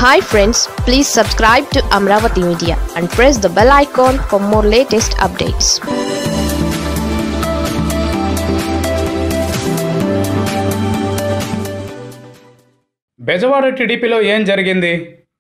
hi friends please subscribe to Amaravati media and press the bell icon for more latest updates Bezawada టీడీపీలో ఏం జరిగింది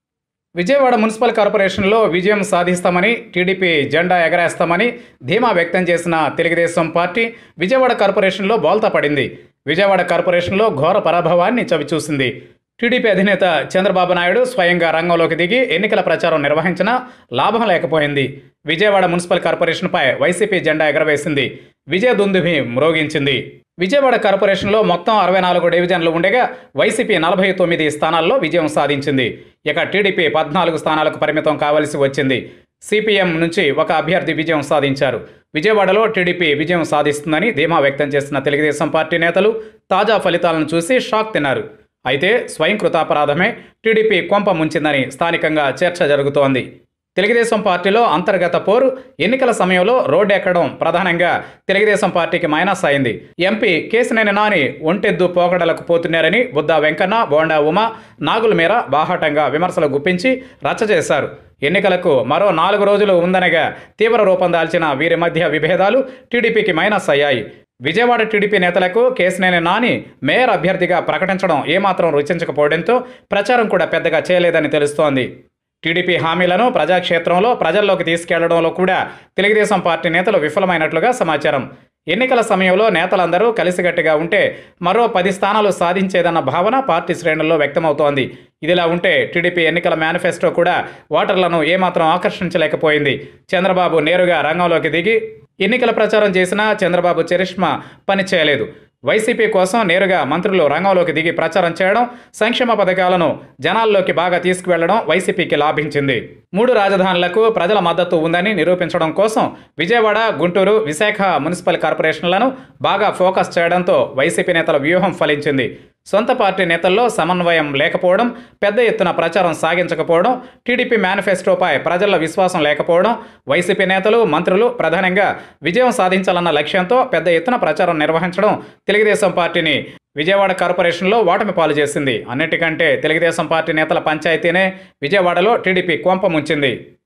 Vijayawada municipal కార్పొరేషన్లో విజయం సాధిస్తామని TDP జెండా ఎగరేస్తామని ధీమా వ్యక్తం చేసిన తెలుగుదేశం పార్టీ విజయవాడ కార్పొరేషన్లో బోల్తా పడింది విజయవాడ కార్పొరేషన్లో ఘోర పరాభవాన్ని చవిచూసింది టీడీపీ అధినేత చంద్రబాబు నాయుడు స్వయంగా రంగంలోకి దిగి ఎన్నికల ప్రచారం నిర్వహించినా లాభం లేకపోయింది విజయవాడ మున్సిపల్ కార్పొరేషన్పై వైసీపీ జెండా ఎగరవేసింది విజయ దుందుభి మ్రోగించింది విజయవాడ కార్పొరేషన్లో మొత్తం అరవై నాలుగు డివిజన్లు ఉండగా వైసీపీ నలభై తొమ్మిది స్థానాల్లో విజయం సాధించింది ఇక టీడీపీ పద్నాలుగు స్థానాలకు పరిమితం కావలసి వచ్చింది సిపిఎం నుంచి ఒక అభ్యర్థి విజయం సాధించారు విజయవాడలో టీడీపీ విజయం సాధిస్తుందని ధీమా వ్యక్తం చేసిన తెలుగుదేశం పార్టీ నేతలు తాజా ఫలితాలను చూసి షాక్ తిన్నారు అయితే స్వయం కృతాపరాధమే టీడీపీ కొంప ముంచిందని స్థానికంగా చర్చ జరుగుతోంది తెలుగుదేశం పార్టీలో అంతర్గత పోరు ఎన్నికల సమయంలో రోడ్డు ఎక్కడం ప్రధానంగా తెలుగుదేశం పార్టీకి మైనస్ అయింది ఎంపీ కేసినేని నాని ఒంటెద్దు పోకడలకు పోతున్నారని బుద్దా వెంకన్న బోండా ఉమ నాగుల మేర బాహాటంగా విమర్శలు గుప్పించి రచ్చ చేశారు ఎన్నికలకు మరో నాలుగు రోజులు ఉందనగా తీవ్ర రూపం దాల్చిన వీరి మధ్య విభేదాలు టీడీపీకి మైనస్ అయ్యాయి విజయవాడ టీడీపీ నేతలకు కేసినేని నాని మేయర్ అభ్యర్థిగా ప్రకటించడం ఏమాత్రం రుచించకపోవడంతో ప్రచారం కూడా పెద్దగా చేయలేదని తెలుస్తోంది టీడీపీ హామీలను ప్రజాక్షేత్రంలో ప్రజల్లోకి తీసుకెళ్లడంలో కూడా తెలుగుదేశం పార్టీ నేతలు విఫలమైనట్లుగా సమాచారం ఎన్నికల సమయంలో నేతలందరూ కలిసికట్టుగా ఉంటే మరో పది స్థానాలు సాధించేదన్న భావన పార్టీ శ్రేణుల్లో వ్యక్తమవుతోంది ఇదిలా ఉంటే టీడీపీ ఎన్నికల మేనిఫెస్టో కూడా ఓటర్లను ఏమాత్రం ఆకర్షించలేకపోయింది చంద్రబాబు నేరుగా రంగంలోకి దిగి ఎన్నికల ప్రచారం చేసినా చంద్రబాబు చరిష్మా పని చేయలేదు వైసీపీ కోసం నేరుగా మంత్రులు రంగంలోకి దిగి ప్రచారం చేయడం సంక్షేమ పథకాలను జనాల్లోకి బాగా తీసుకువెళ్లడం వైసీపీకి లాభించింది మూడు రాజధానులకు ప్రజల మద్దతు ఉందని నిరూపించడం కోసం విజయవాడ గుంటూరు విశాఖ మున్సిపల్ కార్పొరేషన్లను బాగా ఫోకస్ చేయడంతో వైసీపీ నేతల వ్యూహం ఫలించింది సొంత పార్టీ నేతల్లో సమన్వయం లేకపోవడం పెద్ద ఎత్తున ప్రచారం సాగించకపోవడం టీడీపీ మేనిఫెస్టోపై ప్రజల విశ్వాసం లేకపోవడం వైసీపీ నేతలు మంత్రులు ప్రధానంగా విజయం సాధించాలన్న లక్ష్యంతో పెద్ద ఎత్తున ప్రచారం నిర్వహించడం తెలుగుదేశం పార్టీని విజయవాడ కార్పొరేషన్లో ఓటమి పాలు చేసింది అన్నిటికంటే తెలుగుదేశం పార్టీ నేతల పంచాయతీనే విజయవాడలో టీడీపీ కొంప ముంచింది